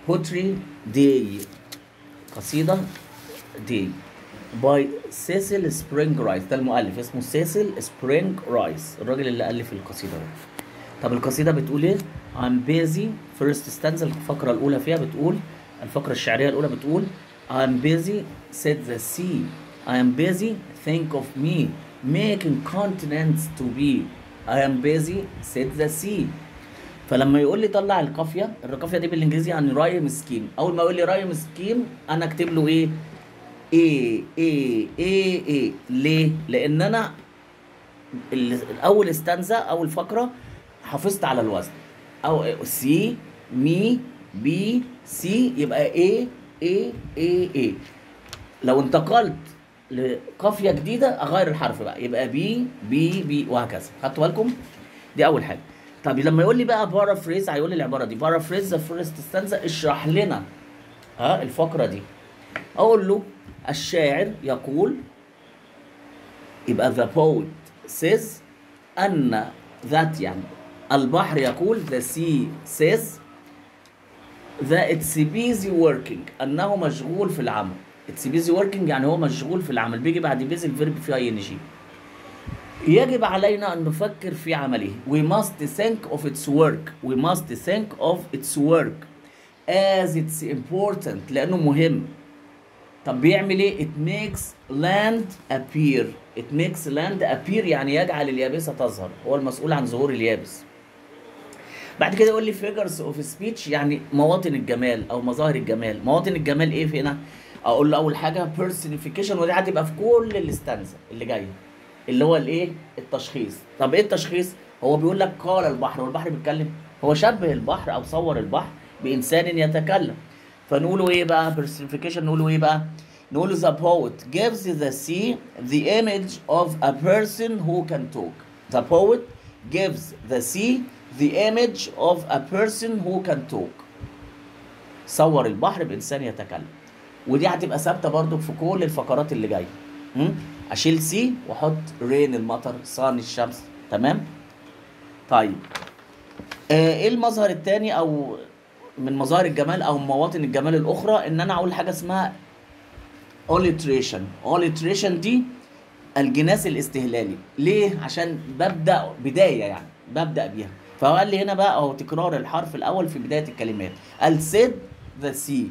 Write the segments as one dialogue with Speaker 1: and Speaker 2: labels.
Speaker 1: poetry day قصيدة day by سيسل سبرينج رايس ده المؤلف اسمه سيسل سبرينج رايس الراجل اللي ألف القصيدة ده طب القصيدة بتقول ايه؟ I'm busy first stanza الفقرة الأولى فيها بتقول الفقرة الشعرية الأولى بتقول I'm busy said the sea I am busy think of me making continents to be I am busy said the sea فلما يقول لي طلع القافية القافية دي بالانجليزي يعني رايم سكيم اول ما يقول لي رايم سكيم انا اكتب له ايه ايه ايه ايه ايه ليه لان انا ال- اول استنزة اول فقرة حافظت على الوزن او سي مي بي سي يبقى ايه ايه ايه ايه لو انتقلت لقافيه جديده اغير الحرف بقى يبقى بي بي بي وهكذا خدتوا بالكم دي اول حاجه طب لما يقول لي بقى بارافريز هيقول لي العباره دي بارافريز ذا فيرست ستانزا اشرح لنا ها الفقره دي اقول له الشاعر يقول يبقى the poet says ان ذات يعني البحر يقول the sea says that it's busy working انه مشغول في العمل it's busy working يعني هو مشغول في العمل بيجي بعد busy الفيرب فيه اي ان جي يجب علينا ان نفكر في عمله we must think of its work we must think of its work as it's important لانه مهم طب بيعمل ايه it makes land appear it makes land appear يعني يجعل اليابسة تظهر هو المسؤول عن ظهور اليابس بعد كده يقول لي figures of speech يعني مواطن الجمال او مظاهر الجمال مواطن الجمال ايه في هنا اقول له اول حاجه personification ودي هتبقى في كل الاستانزا اللي جايه اللي هو الايه التشخيص طب ايه التشخيص هو بيقول لك قال البحر والبحر بيتكلم هو شبه البحر او صور البحر بانسان يتكلم فنقوله ايه بقى personification نقوله ايه بقى نقوله the poet gives the sea the image of a person who can talk the poet gives the sea the image of a person who can talk صور البحر بانسان يتكلم ودي هتبقى ثابته برضو في كل الفقرات اللي جايه م? اشيل سي واحط رين المطر صان الشمس تمام طيب آه، ايه المظهر الثاني او من مظاهر الجمال او مواطن الجمال الاخرى ان انا اقول حاجه اسمها alliteration alliteration دي الجناس الاستهلالي ليه عشان ببدا بدايه يعني ببدا بيها فهو قال لي هنا بقى اهو تكرار الحرف الاول في بدايه الكلمات قال said the sea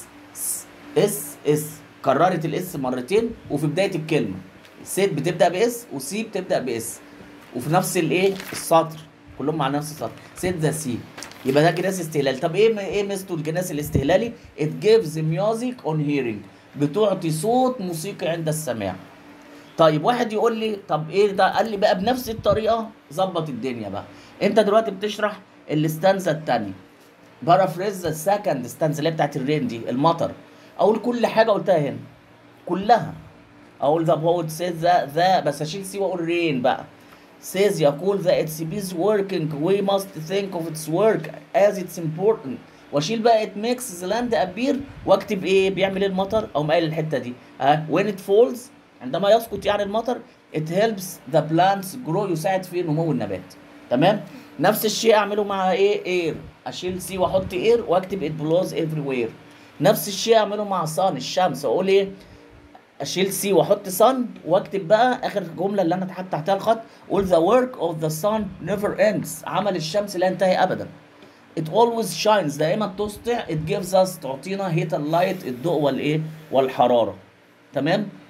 Speaker 1: اس اس كررت الاس مرتين وفي بدايه الكلمه سيد بتبدا باس وسي بتبدا باس وفي نفس الايه السطر كلهم مع نفس السطر سيد ذا سي يبقى ده جناس استهلالي طب ايه ايه ميزته الجناس الاستهلالي it gives music on hearing بتعطي صوت موسيقي عند السماع طيب واحد يقول لي طب ايه ده قال لي بقى بنفس الطريقه ظبط الدنيا بقى انت دلوقتي بتشرح الاستانزا الثانيه بارافريز السكند ستانزا اللي هي بتاعت الرين دي المطر اقول كل حاجه قلتها هنا كلها اقول ذا بوت سيز ذا ذا بس اشيل سي واقول رين بقى says يقول that it's is working we must think of its work as it's important واشيل بقى it makes the land appear واكتب ايه بيعمل ايه المطر او قايل الحته دي ها when it falls عندما يسقط يعني المطر it helps the plants grow يساعد في نمو النبات تمام نفس الشيء اعمله مع ايه air اشيل سي واحط air واكتب it blows everywhere نفس الشيء اعمله مع صن الشمس اقول ايه اشيل سي واحط صن واكتب بقى اخر جمله اللي انا تحت تحتها الخط اقول the work of the sun never ends عمل الشمس لا ينتهي ابدا it always shines دائما تسطع it gives us تعطينا heat and light الضوء والايه والحراره تمام